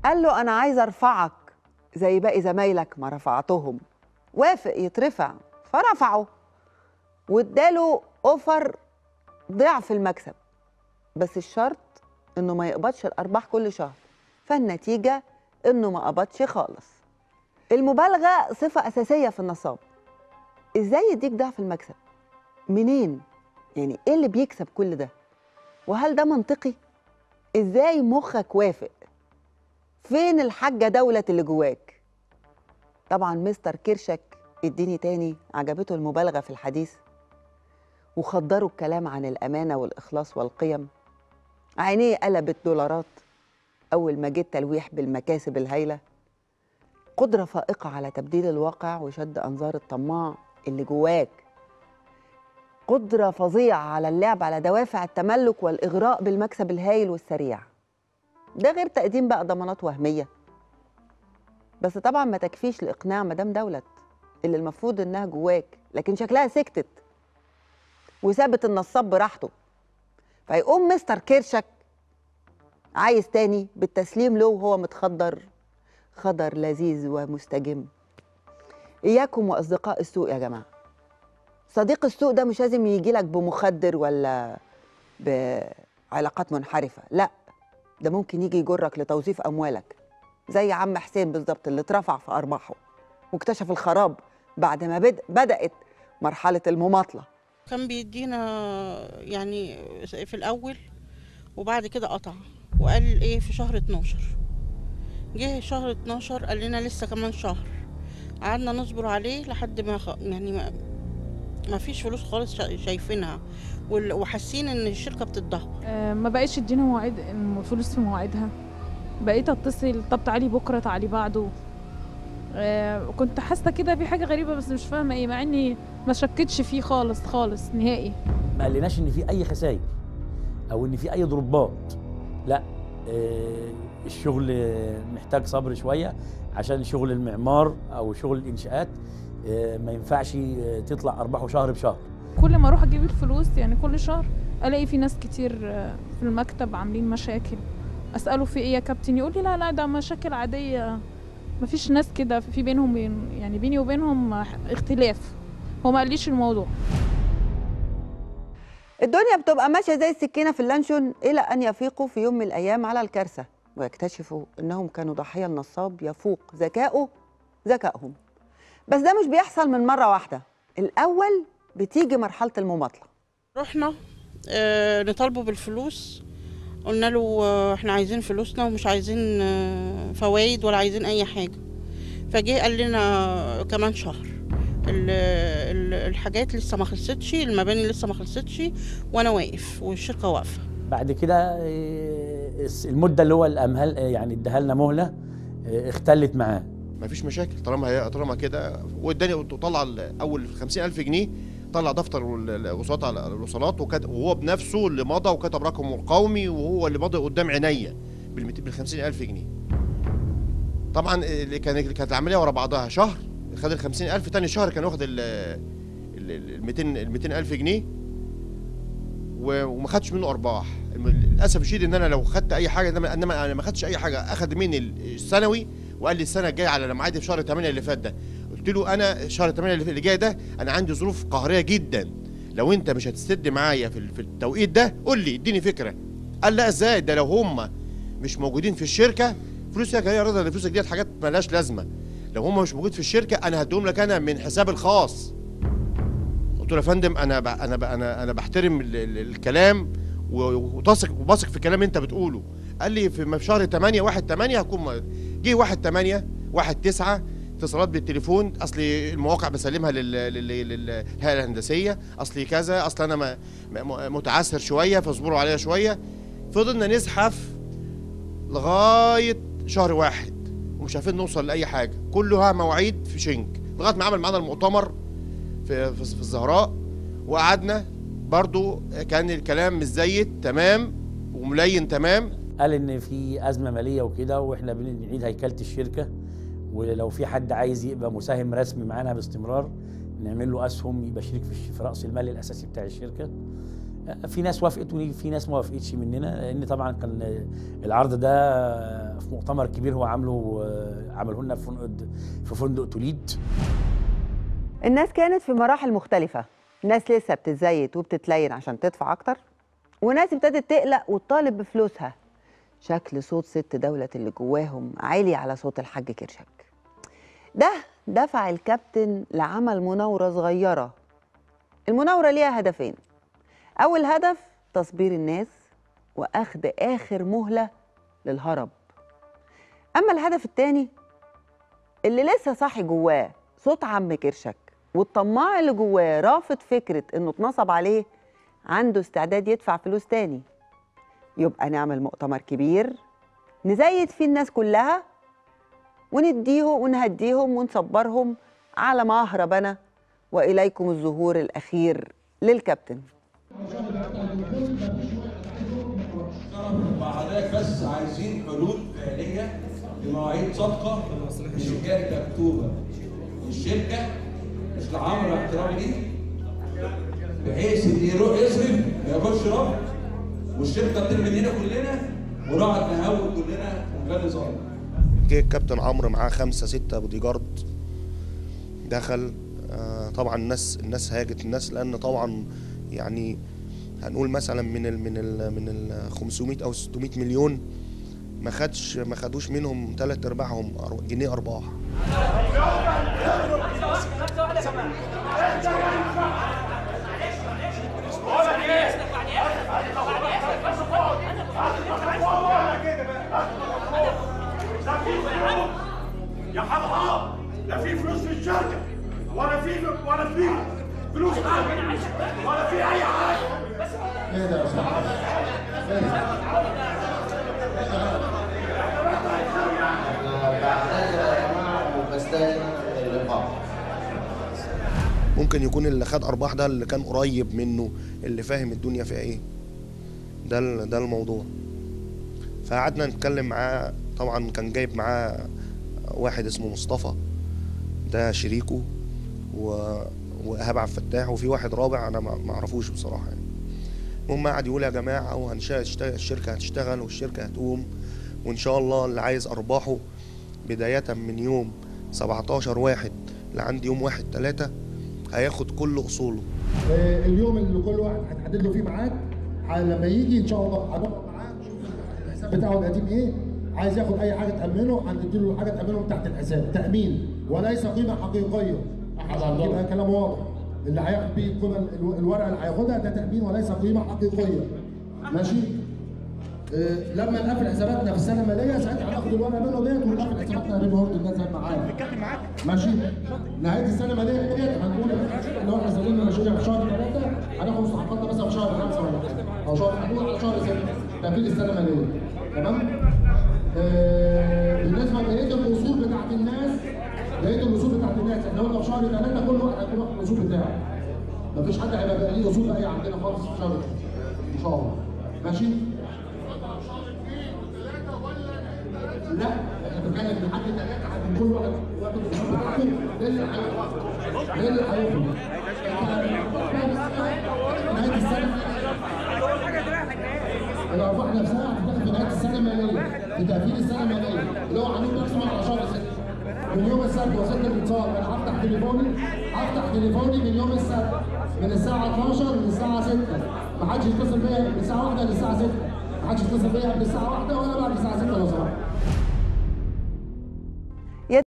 قال له انا عايز ارفعك زي باقي زمايلك ما رفعتهم وافق يترفع فرفعه واداله اوفر ضعف المكسب بس الشرط انه ما يقبضش الارباح كل شهر فالنتيجه انه ما قبضش خالص المبالغه صفه اساسيه في النصاب ازاي يديك ضعف المكسب منين يعني ايه اللي بيكسب كل ده وهل ده منطقي ازاي مخك وافق فين الحاجه دولة اللي جواك طبعا مستر كيرشك اديني تاني عجبته المبالغه في الحديث وخدروا الكلام عن الامانه والاخلاص والقيم عينيه قلبت دولارات اول ما جه التلويح بالمكاسب الهايله قدره فائقه على تبديل الواقع وشد انظار الطماع اللي جواك قدره فظيعه على اللعب على دوافع التملك والاغراء بالمكسب الهايل والسريع ده غير تقديم بقى ضمانات وهميه بس طبعا ما تكفيش لاقناع مدام دولت اللي المفروض انها جواك لكن شكلها سكتت وسابت النصاب براحته فيقوم مستر كيرشك عايز تاني بالتسليم له وهو متخدر خضر لذيذ ومستجم اياكم واصدقاء السوق يا جماعه صديق السوق ده مش لازم يجي لك بمخدر ولا بعلاقات منحرفه لا ده ممكن يجي يجرك لتوظيف اموالك زي عم حسين بالظبط اللي اترفع في ارباحه واكتشف الخراب بعد ما بد... بدات مرحله المماطله كان بيدينا يعني في الأول وبعد كده قطع وقال إيه في شهر 12 جه شهر 12 قال لنا لسه كمان شهر قعدنا نصبر عليه لحد ما خ... يعني ما ما فيش فلوس خالص شا- شايفينها وال- وحاسين ان الشركه بتتدهور آه، ما بقيتش اديني مواعيد الفلوس في مواعيدها بقيت اتصل طب تعالي بكره تعالي بعده آه، كنت حاسه كده في حاجه غريبه بس مش فاهمه ايه مع اني ما شكتش فيه خالص خالص نهائي ما قالناش ان في اي خسائر او ان في اي ضربات لا آه، الشغل محتاج صبر شويه عشان شغل المعمار او شغل الانشاءات آه، ما ينفعش آه، تطلع ارباحه شهر بشهر كل ما اروح اجيب الفلوس يعني كل شهر الاقي في ناس كتير آه، في المكتب عاملين مشاكل اساله في ايه يا كابتن يقول لي لا لا ده مشاكل عاديه مفيش ناس كده في بينهم بين- يعني بيني وبينهم اختلاف هو ما قاليش الموضوع الدنيا بتبقى ماشيه زي السكينه في اللانشون الى ان يفيقوا في يوم من الايام على الكارثه ويكتشفوا انهم كانوا ضحيه النصاب يفوق ذكاؤه ذكائهم بس ده مش بيحصل من مره واحده الاول بتيجي مرحله المماطله رحنا آه نطالبه بالفلوس قلنا له آه احنا عايزين فلوسنا ومش عايزين آه فوائد ولا عايزين اي حاجه فجه قال لنا كمان شهر ال- ال- الحاجات لسه ما خلصتش المباني لسه ما خلصتش وانا واقف والشركه واقفه بعد كده آه، المده اللي هو الامهال آه، يعني اداها لنا مهله آه، اختلت معاه مفيش مشاكل طالما هي طالما كده واداني وطلع ال- اول 50000 جنيه طلع دفتر ال- الوصولات على الوصولات وكت- وهو بنفسه اللي مضى وكتب رقمه القومي وهو اللي مضى قدام عينيا بال 50000 جنيه طبعا اللي كان اللي كانت العمليه ورا بعضها شهر خد ال 50000 تاني شهر كان واخد ال ال 200 ال 200000 جنيه و- وما خدش منه ارباح الم- للاسف الشديد ان انا لو خدت اي حاجه انما انما انا ما خدتش اي حاجه اخد مني السنوي وقال لي السنه الجايه على ميعادي في شهر 8 اللي فات ده قلت له انا شهر 8 اللي اللي جاي ده انا عندي ظروف قهريه جدا لو انت مش هتسد معايا في ال- في التوقيت ده قول لي اديني فكره قال لا ازاي ده لو هم مش موجودين في الشركه فلوسك يا رضا اللي فلوسك ديت حاجات مالهاش لازمه لو هم مش موجود في الشركه انا هديهم لك انا من حسابي الخاص قلت له يا فندم انا ب... انا ب... انا انا بحترم ال... ال... الكلام و- وتثق وبثق في الكلام اللي انت بتقوله قال لي في في شهر 8 1 8 هكون م- جه 1 8 1 9 اتصالات بالتليفون اصل المواقع بسلمها لل- لل- لل- للهيئه الهندسيه اصلي كذا اصل انا م- م- متعثر شويه فاصبروا عليا شويه فضلنا نزحف لغايه شهر واحد ومش عارفين نوصل لاي حاجه كلها مواعيد في شنك لغايه ما عمل معانا المؤتمر في في, في الزهراء وقعدنا برضو كان الكلام مش زيت تمام وملين تمام قال ان في ازمه ماليه وكده واحنا بنعيد هيكله الشركه ولو في حد عايز يبقى مساهم رسمي معانا باستمرار نعمل له اسهم يبقى شريك في الش- في راس المال الاساسي بتاع الشركه في ناس وافقت وفي ناس ما وافقتش مننا لان طبعا كان العرض ده في مؤتمر كبير هو عامله عمله لنا في فندق في فندق توليد الناس كانت في مراحل مختلفة ناس لسه بتتزيت وبتتلين عشان تدفع أكتر وناس ابتدت تقلق وتطالب بفلوسها شكل صوت ست دولة اللي جواهم عالي على صوت الحاج كرشك ده دفع الكابتن لعمل مناورة صغيرة المناورة ليها هدفين أول هدف تصبير الناس وأخذ آخر مهلة للهرب أما الهدف التاني اللي لسه صاحي جواه صوت عم كرشك والطماع اللي جواه رافض فكرة إنه اتنصب عليه عنده استعداد يدفع فلوس تاني يبقى نعمل مؤتمر كبير نزيد فيه الناس كلها ونديهم ونهديهم ونصبرهم على ما أهرب أنا وإليكم الظهور الأخير للكابتن مع حضرتك بس عايزين حلول فعليه لمواعيد صادقه مش حكايه مكتوبه الشركه مش لعمرو احترام ليه بحيث اللي يروح يصرف ما ياخدش رفض والشركه تطير مننا كلنا ونقعد نهول كلنا ونخلي ظالم جه الكابتن عمرو معاه خمسة ستة بودي جارد دخل آه طبعا الناس الناس هاجت الناس لان طبعا يعني هنقول مثلا من ال من ال من ال 500 او 600 مليون ما خدش ما خدوش منهم ثلاث ارباعهم أر- جنيه ارباح يا حرام لا في فلوس في الشركه ولا في ولا في فلوس عندي ولا في اي حاجه ممكن يكون اللي خد ارباح ده اللي كان قريب منه اللي فاهم الدنيا فيها ايه ده ال- ده الموضوع فقعدنا نتكلم معاه طبعا كان جايب معاه واحد اسمه مصطفى ده شريكه و... وايهاب عبد الفتاح وفي واحد رابع انا ما ما اعرفوش بصراحه يعني المهم قعد يقول يا جماعه وهنشا الشركه هتشتغل والشركه هتقوم وان شاء الله اللي عايز ارباحه بدايه من يوم 17 واحد لعند يوم واحد تلاتة هياخد كل اصوله آه، اليوم اللي كل واحد هتحدد له فيه ميعاد ح- لما يجي ان شاء الله هنقعد معاه نشوف الحساب بتاعه القديم ايه عايز ياخد اي حاجه تامنه هنديله حاجه تامنه من تحت الحساب تامين وليس قيمه حقيقيه عشان يبقى كلام واضح اللي هياخد بيه القيمه الو- الورقه اللي هياخدها ده تامين وليس قيمه حقيقيه ماشي آه، لما نقفل حساباتنا في السنه الماليه ساعتها هناخد الورقه منه ديت ونقفل حساباتنا بين هورد الناس زي ما معانا ماشي نهايه السنه الماليه ديت هنقول ان احنا سلمنا مشاريع في شهر ثلاثه هناخد مستحقاتنا مثلا في شهر خمسه ولا حاجه او شهر هنقول على شهر سته تقفيل السنه الماليه تمام آه، بالنسبه لبقيه الاصول بتاعت الناس بقيه الاصول بتاعت الناس احنا قلنا في شهر ثلاثه كل واحد هيكون واخد الاصول بتاعه مفيش حد هيبقى بقى ليه اصول باقيه عندنا خالص في شهر ان شاء الله ماشي لا احنا بنتكلم لحد ثلاثه حد كل واحد واخد الاصول بتاعته ده اللي هياخد ده اللي هياخد نهايه السنه الارباح نفسها هتتاخد في نهايه السنه الماليه في تقفيل السنه الماليه اللي هو عامل ماكسيمم على شهر 6 من يوم السبت وصلت الاتصال انا هفتح تليفوني هفتح تليفوني من يوم السبت من الساعه 12 للساعه 6 ما حدش يتصل بيا من الساعه 1 للساعه 6 ما حدش يتصل بيا قبل الساعه 1 ولا بعد الساعه 6 لو سمحت